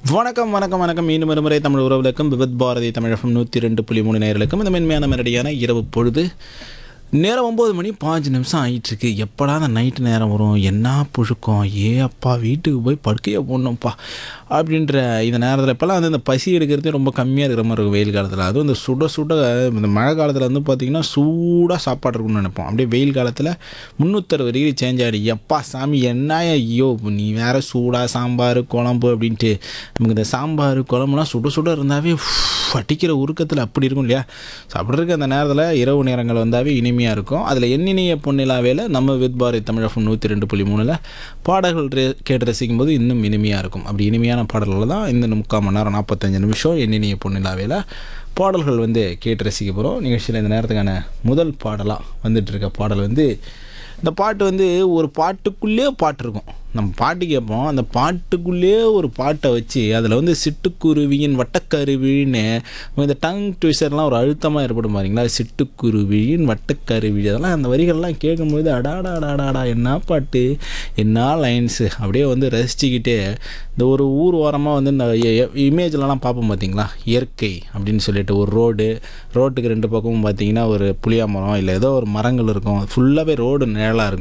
வணக்கம் வணக்கம் வணக்கம் மீண்டும் ஒரு முறை தமிழ் உறவுகளுக்கும் விபத் பாரதி தமிழகம் நூற்றி ரெண்டு புள்ளி மூணு நேர்களுக்கும் இந்த மென்மையான மெரடியான இரவு பொழுது நேரம் ஒம்பது மணி பாஞ்சு நிமிஷம் ஆயிட்டுருக்கு எப்படா அந்த நைட்டு நேரம் வரும் என்ன புழுக்கம் ஏ அப்பா வீட்டுக்கு போய் படுக்கையை போடணும்ப்பா அப்படின்ற இந்த நேரத்தில் இப்போல்லாம் வந்து இந்த பசி எடுக்கிறதே ரொம்ப கம்மியாக இருக்கிற மாதிரி இருக்கும் வெயில் காலத்தில் அதுவும் இந்த சுட சுட இந்த மழை காலத்தில் வந்து பார்த்திங்கன்னா சூடாக சாப்பாடு இருக்கும்னு நினைப்போம் அப்படியே வெயில் காலத்தில் முந்நூற்றறுபது டிகிரி சேஞ்ச் ஆகிடு எப்பா சாமி என்ன ஐயோ நீ வேற சூடாக சாம்பார் குழம்பு அப்படின்ட்டு நமக்கு இந்த சாம்பார் குழம்புலாம் சுட சுட இருந்தாவே உஃப், அடிக்கிற உருக்கத்தில் அப்படி இருக்கும் இல்லையா ஸோ அப்படி இருக்க அந்த நேரத்தில் இரவு நேரங்கள் வந்தாவே இனிமையாக இருக்கும் அதில் எண்ணினிய பொன்னிலாவேல நம்ம வித் பாரதி தமிழகம் நூற்றி ரெண்டு புள்ளி மூணில் பாடல்கள் ரே- கேட்டு ரசிக்கும் போது இன்னும் இனிமையாக இருக்கும் அப்படி இனிமையான பாடல்கள் தான் இந்த முக்கால் மணி நேரம் நாற்பத்தஞ்சு நிமிஷம் எண்ணினிய பொன்னிலாவேல பாடல்கள் வந்து கேட்டு ரசிக்க போகிறோம் நிகழ்ச்சியில் இந்த நேரத்துக்கான முதல் பாடலாக வந்துட்டு இருக்க பாடல் வந்து இந்த பாட்டு வந்து ஒரு பாட்டுக்குள்ளே பாட்டு இருக்கும் நம்ம பாட்டு கேட்போம் அந்த பாட்டுக்குள்ளே ஒரு பாட்டை வச்சு அதில் வந்து சிட்டுக்குருவியின் வட்டக்கருவின்னு இந்த டங் ட்விஸ்டர்லாம் ஒரு அழுத்தமாக ஏற்படும் பாருங்களா சிட்டுக்குருவியின் வட்டக்கருவி அதெல்லாம் அந்த வரிகள்லாம் கேட்கும்போது அடாடா அடாடாடா என்ன பாட்டு என்ன லைன்ஸு அப்படியே வந்து ரசிச்சுக்கிட்டே இந்த ஒரு ஊர் ஓரமாக வந்து இந்த இமேஜ்லலாம் பார்ப்போம் பார்த்தீங்களா இயற்கை அப்படின்னு சொல்லிட்டு ஒரு ரோடு ரோட்டுக்கு ரெண்டு பக்கமும் பார்த்தீங்கன்னா ஒரு புளியா மரம் இல்லை ஏதோ ஒரு மரங்கள் இருக்கும் ஃபுல்லாகவே ரோடு நிழலாக இருக்கும்